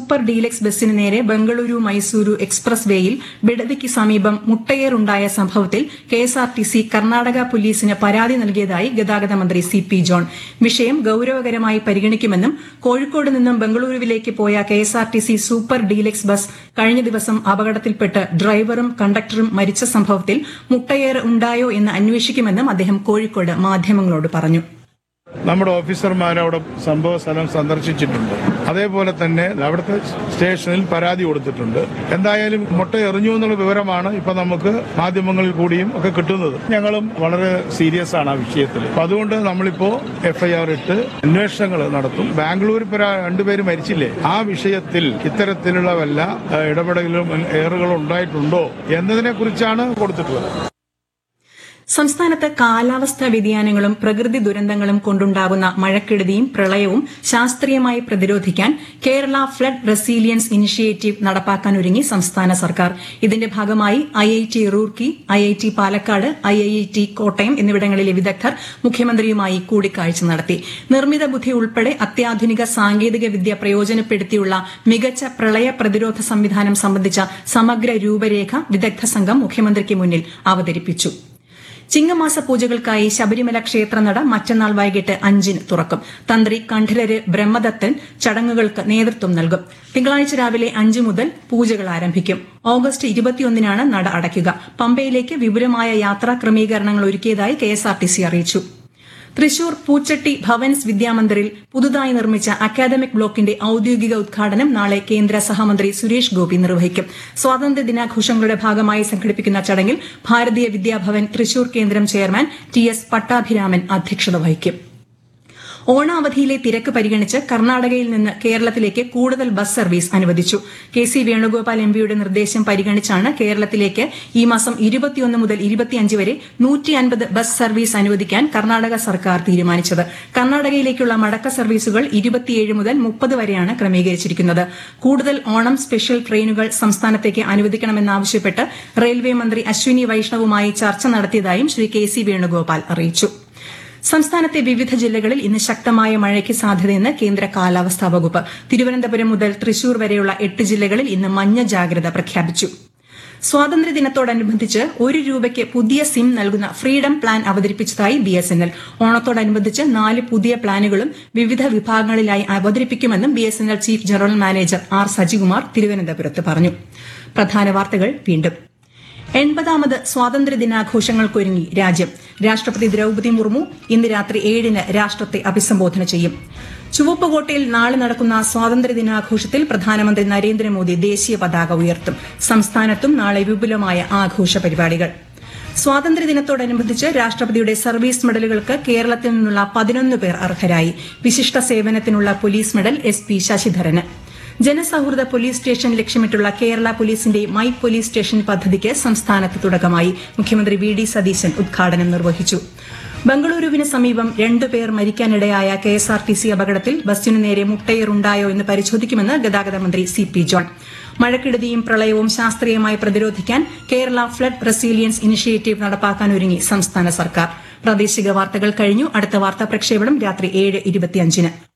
super deluxe ബസിന് നേരെ Bengaluru Mysuru express വേയിൽ ബിഡദിക്ക് സമീപം മുട്ടയേറുണ്ടായ സംഭവത്തിൽ കെഎസ്ആർടിസി കർണാടക പോലീസിന് പരാതി നൽകിയതായി ഗതാഗത മന്ത്രി സി പി ജോൺ വിഷയം ഗൌരവകരമായി പരിഗണിക്കുമെന്നും കോഴിക്കോട് നിന്നും ബംഗളൂരുവിലേക്ക് പോയ കെഎസ്ആർടിസി സൂപ്പർ ഡീലക്സ് ബസ് കഴിഞ്ഞ ദിവസം അപകടത്തിൽപ്പെട്ട് ഡ്രൈവറും കണ്ടക്ടറും മരിച്ച സംഭവത്തിൽ മുട്ടയേറ് ഉണ്ടായോ എന്ന് അന്വേഷിക്കുമെന്നും അദ്ദേഹം കോഴിക്കോട് മാധ്യമങ്ങളോട് പറഞ്ഞു നമ്മുടെ ഓഫീസർമാർ അവിടെ സംഭവ സ്ഥലം സന്ദർശിച്ചിട്ടുണ്ട് അതേപോലെ തന്നെ അവിടുത്തെ സ്റ്റേഷനിൽ പരാതി കൊടുത്തിട്ടുണ്ട് എന്തായാലും മുട്ട എറിഞ്ഞു എന്നുള്ള വിവരമാണ് ഇപ്പൊ നമുക്ക് മാധ്യമങ്ങളിൽ കൂടിയും ഒക്കെ കിട്ടുന്നത് ഞങ്ങളും വളരെ സീരിയസ് ആണ് ആ വിഷയത്തിൽ അപ്പൊ അതുകൊണ്ട് നമ്മളിപ്പോ എഫ്ഐആർ ഇട്ട് അന്വേഷണങ്ങൾ നടത്തും ബാംഗ്ലൂർ ഇപ്പൊ ര- രണ്ടുപേര് മരിച്ചില്ലേ ആ വിഷയത്തിൽ ഇത്തരത്തിലുള്ള വല്ല ഏഹ്, ഇടപെടലും ഏറുകളും ഉണ്ടായിട്ടുണ്ടോ എന്നതിനെ കുറിച്ചാണ് കൊടുത്തിട്ടുള്ളത് സംസ്ഥാനത്ത് കാലാവസ്ഥാ വ്യതിയാനങ്ങളും പ്രകൃതി ദുരന്തങ്ങളും കൊണ്ടുണ്ടാകുന്ന മഴക്കെടുതിയും പ്രളയവും ശാസ്ത്രീയമായി പ്രതിരോധിക്കാൻ കേരള ഫ്ലഡ് റെസീലിയൻസ് ഇനിഷ്യേറ്റീവ് നടപ്പാക്കാനൊരുങ്ങി സംസ്ഥാന സർക്കാർ ഇതിന്റെ ഭാഗമായി IIT Roorkee IIT Palakkad IIT Kottayam എന്നിവിടങ്ങളിലെ വിദഗ്ധർ മുഖ്യമന്ത്രിയുമായി കൂടിക്കാഴ്ച നടത്തി നിർമ്മിത ബുദ്ധി ഉൾപ്പെടെ അത്യാധുനിക സാങ്കേതിക വിദ്യ പ്രയോജനപ്പെടുത്തിയുള്ള മികച്ച പ്രളയ പ്രതിരോധ സംവിധാനം സംബന്ധിച്ച സമഗ്ര രൂപരേഖ വിദഗ്ധ സംഘം മുഖ്യമന്ത്രിക്ക് മുന്നിൽ അവതരിപ്പിച്ചു ചിങ്ങമാസ പൂജകൾക്കായി ശബരിമല ക്ഷേത്രനട മറ്റന്നാൾ വൈകിട്ട് അഞ്ചിന് തുറക്കും തന്ത്രി കണ്ഠരര് ബ്രഹ്മദത്തൻ ചടങ്ങുകൾക്ക് നേതൃത്വം നൽകും തിങ്കളാഴ്ച രാവിലെ അഞ്ച് മുതൽ പൂജകൾ ആരംഭിക്കും ഓഗസ്റ്റ് ഇരുപത്തിയൊന്നിനാണ് നട അടയ്ക്കുക പമ്പയിലേക്ക് വിപുലമായ യാത്രാ ക്രമീകരണങ്ങൾ ഒരുക്കിയതായി കെഎസ്ആർടിസി അറിയിച്ചു തൃശൂർ പൂച്ചട്ടി ഭവൻസ് വിദ്യാമന്ദിറിൽ പുതുതായി നിർമ്മിച്ച അക്കാദമിക് ബ്ലോക്കിന്റെ ഔദ്യോഗിക ഉദ്ഘാടനം നാളെ കേന്ദ്ര സഹമന്ത്രി സുരേഷ് ഗോപി നിർവഹിക്കും സ്വാതന്ത്ര്യ ദിനാഘോഷങ്ങളുടെ ഭാഗമായി സംഘടിപ്പിക്കുന്ന ചടങ്ങിൽ ഭാരതീയ വിദ്യാഭവൻ തൃശൂർ കേന്ദ്രം ചെയർമാൻ ടി എസ് പട്ടാഭിരാമൻ അധ്യക്ഷത വഹിക്കും ഓണാവധിയിലെ തിരക്ക് പരിഗണിച്ച് കർണാടകയിൽ നിന്ന് കേരളത്തിലേക്ക് കൂടുതൽ ബസ് സർവീസ് അനുവദിച്ചു കെ സി വേണുഗോപാൽ എംപിയുടെ നിർദ്ദേശം പരിഗണിച്ചാണ് കേരളത്തിലേക്ക് ഈ മാസം ഇരുപത്തിയൊന്ന് മുതൽ ഇരുപത്തിയഞ്ച് വരെ നൂറ്റി അൻപത് ബസ് സർവീസ് അനുവദിക്കാൻ കർണാടക സർക്കാർ തീരുമാനിച്ചത് കർണാടകയിലേക്കുള്ള മടക്ക സർവീസുകൾ ഇരുപത്തിയേഴ് മുതൽ മുപ്പത് വരെയാണ് ക്രമീകരിച്ചിരിക്കുന്നത് കൂടുതൽ ഓണം സ്പെഷ്യൽ ട്രെയിനുകൾ സംസ്ഥാനത്തേക്ക് അനുവദിക്കണമെന്നാവശ്യപ്പെട്ട് റെയിൽവേ മന്ത്രി അശ്വിനി വൈഷ്ണവുമായി ചർച്ച നടത്തിയതായും ശ്രീ കെ സി വേണുഗോപാൽ അറിയിച്ചു സംസ്ഥാനത്തെ വിവിധ ജില്ലകളിൽ ഇന്ന് ശക്തമായ മഴയ്ക്ക് സാധ്യതയെന്ന് കേന്ദ്ര കാലാവസ്ഥാ വകുപ്പ് തിരുവനന്തപുരം മുതൽ തൃശൂർ വരെയുള്ള എട്ട് ജില്ലകളിൽ ഇന്ന് മഞ്ഞ ജാഗ്രത പ്രഖ്യാപിച്ചു സ്വാതന്ത്ര്യദിനത്തോടനുബന്ധിച്ച് ഒരു രൂപയ്ക്ക് പുതിയ സിം നൽകുന്ന ഫ്രീഡം പ്ലാൻ അവതരിപ്പിച്ചതായി ബി എസ് എൻ എൽ ഓണത്തോടനുബന്ധിച്ച് നാല് പുതിയ പ്ലാനുകളും വിവിധ വിഭാഗങ്ങളിലായി അവതരിപ്പിക്കുമെന്നും B S N L chief general manager R Sajikumar തിരുവനന്തപുരത്ത് പറഞ്ഞു പ്രധാന വാർത്തകൾ വീണ്ടും എൺപതാമത് സ്വാതന്ത്ര്യ ദിനാഘോഷങ്ങൾക്കൊരുങ്ങി രാജ്യം രാഷ്ട്രപതി ദ്രൌപതി മുർമു ഇന്ന് രാത്രി ഏഴിന് രാഷ്ട്രത്തെ അഭിസംബോധന ചെയ്യും ചുവപ്പുകോട്ടയിൽ നാളെ നടക്കുന്ന സ്വാതന്ത്ര്യ ദിനാഘോഷത്തിൽ പ്രധാനമന്ത്രി നരേന്ദ്രമോദി ദേശീയ പതാക ഉയർത്തും സംസ്ഥാനത്തും നാളെ വിപുലമായ ആഘോഷ പരിപാടികൾ സ്വാതന്ത്ര്യദിനത്തോടനുബന്ധിച്ച് രാഷ്ട്രപതിയുടെ സർവീസ് മെഡലുകൾക്ക് കേരളത്തിൽ നിന്നുള്ള പതിനൊന്ന് പേർ അർഹരായി വിശിഷ്ട സേവനത്തിനുള്ള പോലീസ് മെഡൽ എസ് പി ശശിധരന് ജനസൌഹൃദ പോലീസ് സ്റ്റേഷൻ ലക്ഷ്യമിട്ടുള്ള കേരള പോലീസിന്റെ മൈ പോലീസ് സ്റ്റേഷൻ പദ്ധതിക്ക് സംസ്ഥാനത്ത് തുടക്കമായി മുഖ്യമന്ത്രി വി ഡി സതീശൻ ഉദ്ഘാടനം നിർവഹിച്ചു ബംഗളൂരുവിന് സമീപം രണ്ടുപേർ മരിക്കാനിടയായ കെഎസ്ആർടിസി അപകടത്തിൽ ബസ്സിനു നേരെ മുട്ടയേറുണ്ടായോ എന്ന് പരിശോധിക്കുമെന്ന് ഗതാഗത മന്ത്രി സി പി ജോൺ മഴക്കെടുതിയും പ്രളയവും ശാസ്ത്രീയമായി പ്രതിരോധിക്കാൻ കേരള ഫ്ലഡ് റെസീലിയൻസ് ഇനിഷ്യേറ്റീവ് നടപ്പാക്കാനൊരുങ്ങി സംസ്ഥാന സർക്കാർ പ്രാദേശിക വാർത്തകൾ കഴിഞ്ഞു അടുത്ത വാർത്താ പ്രക്ഷേപണം രാത്രി ഏഴ് ഇരുപത്തിയഞ്ചിന്